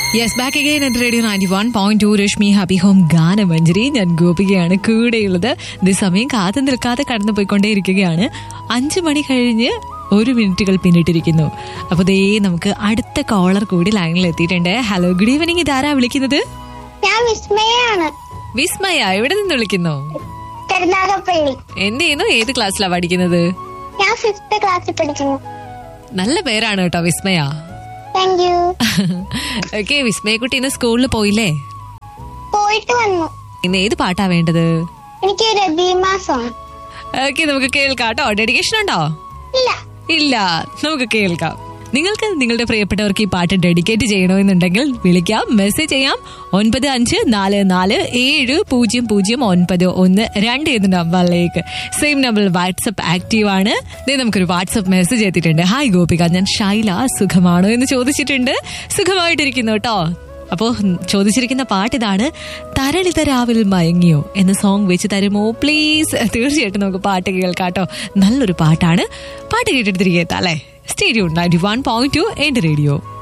yes back again എന്റെ radio ninety one point two Rashmi happy home ഗാനമഞ്ജരി ഞാൻ ഗോപികയാണ് കൂടെയുള്ളത് ഇതേ സമയം കാത്തു നിൽക്കാതെ കടന്നു പോയിക്കൊണ്ടേയിരിക്കുകയാണ് അഞ്ചു മണി കഴിഞ്ഞ് ഒരു മിനിറ്റുകൾ പിന്നിട്ടിരിക്കുന്നു അപ്പൊ ദേ നമുക്ക് അടുത്ത കോളർ കൂടി ലൈനിൽ എത്തിയിട്ടുണ്ട് ഹലോ ഗുഡ് ഈവനിങ് ഇതാരാ വിളിക്കുന്നത് ഞാൻ വിസ്മയാണ് വിസ്മയ എവിടെ നിന്ന് വിളിക്കുന്നു കരുനാഗപ്പള്ളി എന്ത് ചെയ്യുന്നു ഏത് ക്ലാസ്സിലാ പഠിക്കുന്നത് ഞാൻ ഫിഫ്ത്ത് ക്ലാസ്സിൽ പഠിക്കുന്നു നല്ല പേരാണ് കേട്ടോ വിസ്മയ താങ്ക് യു ഓക്കെ വിസ്മയക്കുട്ടി ഇന്ന് സ്കൂളിൽ പോയില്ലേ പോയിട്ട് വന്നു ഇന്ന് ഏത് പാട്ടാ വേണ്ടത് എനിക്ക് രബീമ സോങ് ഓക്കെ നമുക്ക് കേൾക്കാം കേട്ടോ ഡെഡിക്കേഷൻ ഉണ്ടോ ഇല്ല ഇല്ല നമുക്ക് കേൾക്കാം നിങ്ങൾക്ക് നിങ്ങളുടെ പ്രിയപ്പെട്ടവർക്ക് ഈ പാട്ട് ഡെഡിക്കേറ്റ് ചെയ്യണമെന്നുണ്ടെങ്കിൽ വിളിക്കാം മെസ്സേജ് ചെയ്യാം ഒൻപത് അഞ്ച് നാല് നാല് ഏഴ് പൂജ്യം പൂജ്യം ഒൻപത് ഒന്ന് രണ്ട് എന്ന നമ്പറിലേക്ക് സെയിം നമ്പറിൽ വാട്സപ്പ് ആക്റ്റീവ് ആണ് ദേ നമുക്കൊരു വാട്സപ്പ് മെസ്സേജ് എത്തിയിട്ടുണ്ട് ഹായ് ഗോപിക ഞാൻ ഷൈല സുഖമാണോ എന്ന് ചോദിച്ചിട്ടുണ്ട് സുഖമായിട്ടിരിക്കുന്നു കേട്ടോ അപ്പോ ചോദിച്ചിരിക്കുന്ന പാട്ട് ഇതാണ് തരളിത രാവിൽ മയങ്ങിയോ എന്ന സോങ് വെച്ച് തരുമോ പ്ലീസ് തീർച്ചയായിട്ടും നമുക്ക് പാട്ട് കേൾക്കാട്ടോ നല്ലൊരു പാട്ടാണ് പാട്ട് കേട്ടിട്ട് തിരികെ എത്താം അല്ലേ സ്റ്റേഡിയോ നയൻറ്റി വൺ പോയിന്റ് ടു എന്റെ റേഡിയോ